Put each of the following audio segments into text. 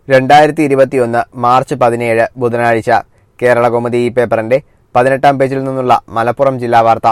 രണ്ടായിരത്തി ഇരുപത്തിയൊന്ന് മാർച്ച് പതിനേഴ് ബുധനാഴ്ച കേരളകൗമുദി ഈ പേപ്പറിന്റെ പതിനെട്ടാം പേജിൽ നിന്നുള്ള മലപ്പുറം ജില്ലാ വാർത്ത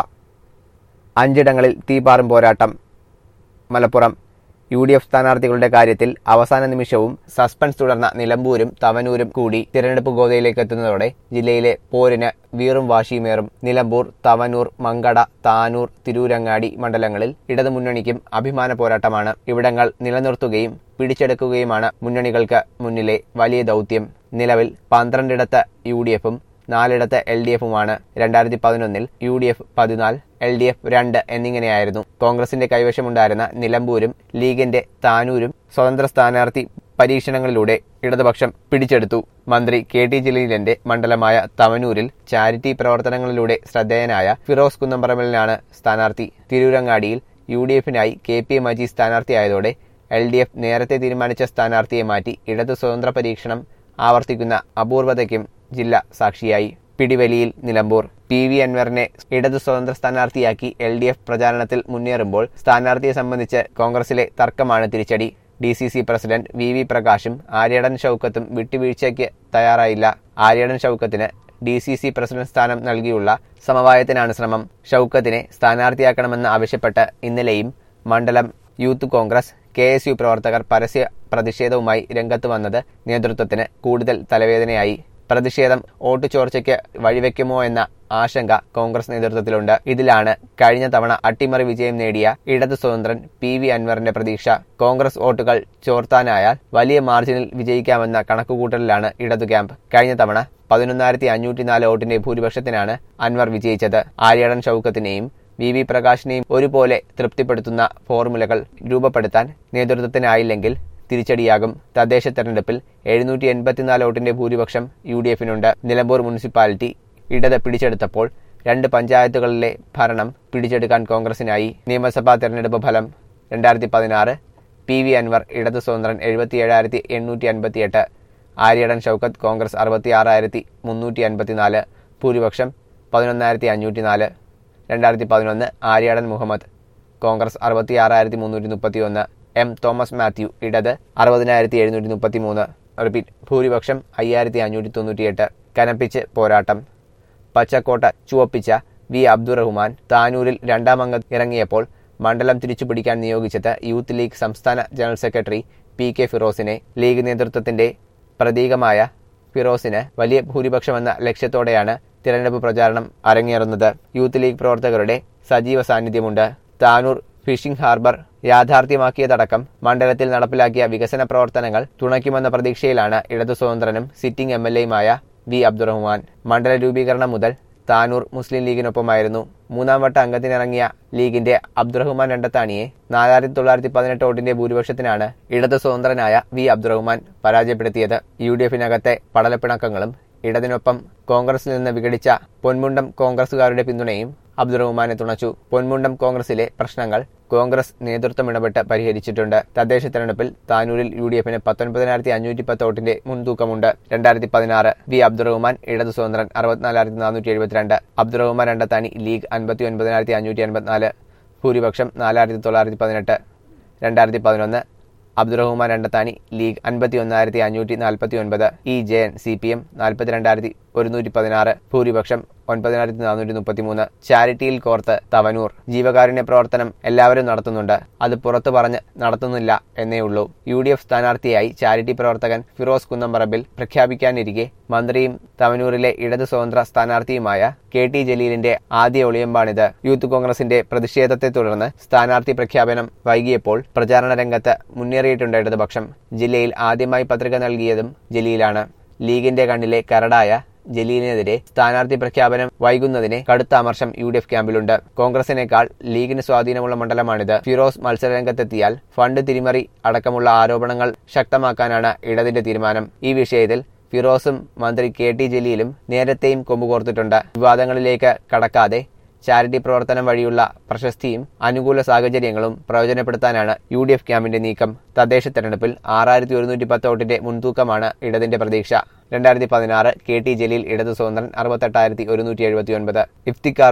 അഞ്ചിടങ്ങളിൽ തീപാറും പോരാട്ടം മലപ്പുറം യു ഡി എഫ് സ്ഥാനാർത്ഥികളുടെ കാര്യത്തിൽ അവസാന നിമിഷവും സസ്പെൻസ് തുടർന്ന നിലമ്പൂരും തവനൂരും കൂടി തിരഞ്ഞെടുപ്പ് ഗോതയിലേക്ക് എത്തുന്നതോടെ ജില്ലയിലെ പോരിന് വീറും വാശിയുമേറും നിലമ്പൂർ തവനൂർ മങ്കട താനൂർ തിരൂരങ്ങാടി മണ്ഡലങ്ങളിൽ ഇടതുമുന്നണിക്കും അഭിമാന പോരാട്ടമാണ് ഇവിടങ്ങൾ നിലനിർത്തുകയും പിടിച്ചെടുക്കുകയുമാണ് മുന്നണികൾക്ക് മുന്നിലെ വലിയ ദൗത്യം നിലവിൽ പന്ത്രണ്ടിടത്ത് യു ഡി എഫും നാലിടത്ത് എൽ ഡി എഫുമാണ് രണ്ടായിരത്തി പതിനൊന്നിൽ യു ഡി എഫ് പതിനാല് എൽ ഡി എഫ് രണ്ട് എന്നിങ്ങനെയായിരുന്നു കോൺഗ്രസിന്റെ കൈവശമുണ്ടായിരുന്ന നിലമ്പൂരും ലീഗിന്റെ താനൂരും സ്വതന്ത്ര സ്ഥാനാർത്ഥി പരീക്ഷണങ്ങളിലൂടെ ഇടതുപക്ഷം പിടിച്ചെടുത്തു മന്ത്രി കെ ടി ജലീലന്റെ മണ്ഡലമായ തവനൂരിൽ ചാരിറ്റി പ്രവർത്തനങ്ങളിലൂടെ ശ്രദ്ധേയനായ ഫിറോസ് കുന്നംപറമ്പലിനാണ് സ്ഥാനാർത്ഥി തിരൂരങ്ങാടിയിൽ യു ഡി എഫിനായി കെ പി മജീദ് സ്ഥാനാർത്ഥിയായതോടെ എൽ ഡി എഫ് നേരത്തെ തീരുമാനിച്ച സ്ഥാനാർത്ഥിയെ മാറ്റി ഇടതു സ്വതന്ത്ര പരീക്ഷണം ആവർത്തിക്കുന്ന അപൂർവതയ്ക്കും ജില്ല സാക്ഷിയായി പിടിവലിയിൽ നിലമ്പൂർ പി വി അൻവറിനെ ഇടതു സ്വതന്ത്ര സ്ഥാനാർത്ഥിയാക്കി എൽ ഡി എഫ് പ്രചാരണത്തിൽ മുന്നേറുമ്പോൾ സ്ഥാനാർത്ഥിയെ സംബന്ധിച്ച് കോൺഗ്രസിലെ തർക്കമാണ് തിരിച്ചടി D C C president V V പ്രകാശും ആര്യടൻ ഷൌക്കത്തും വിട്ടുവീഴ്ചയ്ക്ക് തയ്യാറായില്ല ആര്യടൻ ഷൌക്കത്തിന് ഡി സി സി പ്രസിഡന്റ് സ്ഥാനം നൽകിയുള്ള സമവായത്തിനാണ് ശ്രമം ഷൌക്കത്തിനെ സ്ഥാനാർത്ഥിയാക്കണമെന്ന് ആവശ്യപ്പെട്ട് ഇന്നലെയും മണ്ഡലം youth Congress K S U പ്രവർത്തകർ പരസ്യ പ്രതിഷേധവുമായി രംഗത്ത് വന്നത് നേതൃത്വത്തിന് കൂടുതൽ തലവേദനയായി പ്രതിഷേധം വോട്ട് ചോർച്ചയ്ക്ക് വഴിവെക്കുമോ എന്ന ആശങ്ക കോൺഗ്രസ് നേതൃത്വത്തിലുണ്ട് ഇതിലാണ് കഴിഞ്ഞ തവണ അട്ടിമറി വിജയം നേടിയ ഇടതു സ്വതന്ത്രൻ പി വി അൻവറിന്റെ പ്രതീക്ഷ കോൺഗ്രസ് വോട്ടുകൾ ചോർത്താനായാൽ വലിയ മാർജിനിൽ വിജയിക്കാമെന്ന കണക്കുകൂട്ടലിലാണ് ഇടതു ക്യാമ്പ് കഴിഞ്ഞ തവണ പതിനൊന്നായിരത്തി അഞ്ഞൂറ്റിനാല് വോട്ടിന്റെ ഭൂരിപക്ഷത്തിനാണ് അൻവർ വിജയിച്ചത് ആര്യടൻ ഷൌക്കത്തിനെയും വി വി പ്രകാശിനെയും ഒരുപോലെ തൃപ്തിപ്പെടുത്തുന്ന ഫോർമുലകൾ രൂപപ്പെടുത്താൻ നേതൃത്വത്തിനായില്ലെങ്കിൽ തിരിച്ചടിയാകും തദ്ദേശ തെരഞ്ഞെടുപ്പിൽ എഴുന്നൂറ്റി എൺപത്തിനാല് വോട്ടിന്റെ ഭൂരിപക്ഷം യു ഡി എഫിനുണ്ട് നിലമ്പൂർ മുനിസിപ്പാലിറ്റി ഇടത് പിടിച്ചെടുത്തപ്പോൾ രണ്ട് പഞ്ചായത്തുകളിലെ ഭരണം പിടിച്ചെടുക്കാൻ കോൺഗ്രസിനായി നിയമസഭാ തെരഞ്ഞെടുപ്പ് ഫലം രണ്ടായിരത്തി പതിനാറ് പി വി അൻവർ ഇടത് സ്വതന്ത്രൻ എഴുപത്തി ഏഴായിരത്തി എണ്ണൂറ്റി അൻപത്തിയെട്ട് ആര്യടൻ ഷൌക്കത്ത് കോൺഗ്രസ് അറുപത്തി ആറായിരത്തി മുന്നൂറ്റി അൻപത്തിനാല് ഭൂരിപക്ഷം പതിനൊന്നായിരത്തി അഞ്ഞൂറ്റി നാല് രണ്ടായിരത്തി പതിനൊന്ന് ആര്യാടൻ മുഹമ്മദ് കോൺഗ്രസ് അറുപത്തി ആറായിരത്തി മുന്നൂറ്റി മുപ്പത്തി ഒന്ന് എം തോമസ് മാത്യു ഇടത് അറുപതിനായിരത്തി എഴുന്നൂറ്റി മുപ്പത്തി മൂന്ന് റിപ്പീറ്റ് ഭൂരിപക്ഷം അയ്യായിരത്തി അഞ്ഞൂറ്റി തൊണ്ണൂറ്റിയെട്ട് കനപ്പിച്ച് പോരാട്ടം പച്ചക്കോട്ട ചുവപ്പിച്ച വി അബ്ദുറഹ്മാൻ താനൂരിൽ രണ്ടാം അംഗം ഇറങ്ങിയപ്പോൾ മണ്ഡലം തിരിച്ചുപിടിക്കാൻ നിയോഗിച്ചത് യൂത്ത് ലീഗ് സംസ്ഥാന ജനറൽ സെക്രട്ടറി പി കെ ഫിറോസിനെ ലീഗ് നേതൃത്വത്തിന്റെ പ്രതീകമായ ഫിറോസിന് വലിയ ഭൂരിപക്ഷമെന്ന ലക്ഷ്യത്തോടെയാണ് തിരഞ്ഞെടുപ്പ് പ്രചാരണം അരങ്ങേറുന്നത് യൂത്ത് ലീഗ് പ്രവർത്തകരുടെ സജീവ സാന്നിധ്യമുണ്ട് താനൂർ ഫിഷിംഗ് ഹാർബർ യാഥാർത്ഥ്യമാക്കിയതടക്കം മണ്ഡലത്തിൽ നടപ്പിലാക്കിയ വികസന പ്രവർത്തനങ്ങൾ തുണയ്ക്കുമെന്ന പ്രതീക്ഷയിലാണ് ഇടതു സ്വതന്ത്രനും സിറ്റിംഗ് എം എൽ എയുമായ വി അബ്ദുറഹ്മാൻ മണ്ഡല രൂപീകരണം മുതൽ താനൂർ മുസ്ലിം ലീഗിനൊപ്പമായിരുന്നു മൂന്നാം വട്ട അംഗത്തിനിറങ്ങിയ ലീഗിന്റെ അബ്ദുറഹ്മാൻ രണ്ടത്താണിയെ നാലായിരത്തി തൊള്ളായിരത്തി പതിനെട്ട് വോട്ടിന്റെ ഭൂരിപക്ഷത്തിനാണ് ഇടതു സ്വതന്ത്രനായ വി അബ്ദുറഹ്മാൻ പരാജയപ്പെടുത്തിയത് യു ഡി എഫിനകത്തെ പടലപ്പിണക്കങ്ങളും ഇടതിനൊപ്പം കോൺഗ്രസിൽ നിന്ന് വിഘടിച്ച പൊന്മുണ്ടം കോൺഗ്രസുകാരുടെ പിന്തുണയും അബ്ദുറഹ്മാനെ തുണച്ചു പൊന്മുണ്ടം കോൺഗ്രസിലെ പ്രശ്നങ്ങൾ കോൺഗ്രസ് നേതൃത്വം ഇടപെട്ട് പരിഹരിച്ചിട്ടുണ്ട് തദ്ദേശ തെരഞ്ഞെടുപ്പിൽ താനൂരിൽ യു ഡി എഫിന് പത്തൊൻപതിനായിരത്തി അഞ്ഞൂറ്റി പത്ത് വോട്ടിന്റെ മുൻതൂക്കമുണ്ട് രണ്ടായിരത്തി പതിനാറ് വി അബ്ദുറഹ്മാൻ ഇടതു സ്വതന്ത്രൻ അറുപത്തിനാലായിരത്തി നാനൂറ്റി എഴുപത്തിരണ്ട് അബ്ദുറഹ്മാൻ രണ്ടത്താനി ലീഗ് അൻപത്തി ഒൻപതിനായിരത്തി അഞ്ഞൂറ്റി അൻപത്തിനാല് ഭൂരിപക്ഷം നാലായിരത്തി തൊള്ളായിരത്തി പതിനെട്ട് രണ്ടായിരത്തി പതിനൊന്ന് അബ്ദുറഹ്മാൻ രണ്ടത്താനി ലീഗ് അൻപത്തി ഒന്നായിരത്തി അഞ്ഞൂറ്റി നാൽപ്പത്തി ഒൻപത് E J N C P M നാൽപ്പത്തിരണ്ടായിരത്തി ഒരുന്നൂറ്റി പതിനാറ് ഭൂരിപക്ഷം ഒൻപതിനായിരത്തി നാനൂറ്റി മുപ്പത്തി മൂന്ന് ചാരിറ്റിയിൽ കോർത്ത് തവനൂർ ജീവകാരുണ്യ പ്രവർത്തനം എല്ലാവരും നടത്തുന്നുണ്ട് അത് പുറത്തു പറഞ്ഞ് നടത്തുന്നില്ല എന്നേ ഉള്ളൂ യു ഡി എഫ് സ്ഥാനാർത്ഥിയായി ചാരിറ്റി പ്രവർത്തകൻ ഫിറോസ് കുന്നംപറമ്പിൽ പ്രഖ്യാപിക്കാനിരിക്കെ മന്ത്രിയും തവനൂരിലെ ഇടതു സ്വതന്ത്ര സ്ഥാനാർത്ഥിയുമായ കെ ടി ജലീലിന്റെ ആദ്യ ഒളിയമ്പാണിത് യൂത്ത് കോൺഗ്രസിന്റെ പ്രതിഷേധത്തെ തുടർന്ന് സ്ഥാനാർത്ഥി പ്രഖ്യാപനം വൈകിയപ്പോൾ പ്രചാരണ രംഗത്ത് മുന്നേറിയിട്ടുണ്ട് ഇടതുപക്ഷം ജില്ലയിൽ ആദ്യമായി പത്രിക നൽകിയതും ജലീലാണ് ലീഗിന്റെ കണ്ണിലെ കരടായ ജലീലിനെതിരെ സ്ഥാനാർത്ഥി പ്രഖ്യാപനം വൈകുന്നതിന് കടുത്ത അമർഷം യു ഡി എഫ് ക്യാമ്പിലുണ്ട് കോൺഗ്രസിനേക്കാൾ ലീഗിന് സ്വാധീനമുള്ള മണ്ഡലമാണിത് ഫിറോസ് മത്സരരംഗത്തെത്തിയാൽ ഫണ്ട് തിരിമറി അടക്കമുള്ള ആരോപണങ്ങൾ ശക്തമാക്കാനാണ് ഇടതിന്റെ തീരുമാനം ഈ വിഷയത്തിൽ ഫിറോസും മന്ത്രി കെ ടി ജലീലും നേരത്തെയും കൊമ്പുകോർത്തിട്ടുണ്ട് വിവാദങ്ങളിലേക്ക് കടക്കാതെ ചാരിറ്റി പ്രവർത്തനം വഴിയുള്ള പ്രശസ്തിയും അനുകൂല സാഹചര്യങ്ങളും പ്രയോജനപ്പെടുത്താനാണ് യു ഡി എഫ് ക്യാമ്പിന്റെ നീക്കം തദ്ദേശ തെരഞ്ഞെടുപ്പിൽ ആറായിരത്തി ഒരുന്നൂറ്റി പത്ത് വോട്ടിന്റെ മുൻതൂക്കമാണ് ഇടതിന്റെ പ്രതീക്ഷ രണ്ടായിരത്തി പതിനാറ് കെ ടി ജലീൽ ഇടതു സ്വതന്ത്രൻ അറുപത്തെട്ടായിരത്തി ഒരുന്നൂറ്റി എഴുപത്തി ഒൻപത് ഇഫ്തിക്കാറുദ്ദീൻ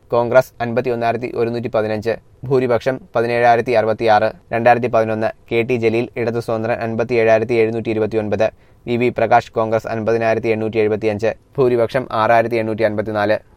കോൺഗ്രസ് അൻപത്തി ഒന്നായിരത്തി ഒരുന്നൂറ്റി പതിനഞ്ച് ഭൂരിപക്ഷം പതിനേഴായിരത്തി അറുപത്തിയാറ് രണ്ടായിരത്തി പതിനൊന്ന് കെ ടി ജലീൽ ഇടതു സ്വതന്ത്രൻ അൻപത്തി ഏഴായിരത്തി എഴുന്നൂറ്റി ഇരുപത്തി ഒൻപത് വി വി പ്രകാശ് കോൺഗ്രസ് അൻപതിനായിരത്തി എണ്ണൂറ്റി എഴുപത്തിയഞ്ച് ഭൂരിപക്ഷം ആറായിരത്തി എണ്ണൂറ്റി അൻപത്തിനാല്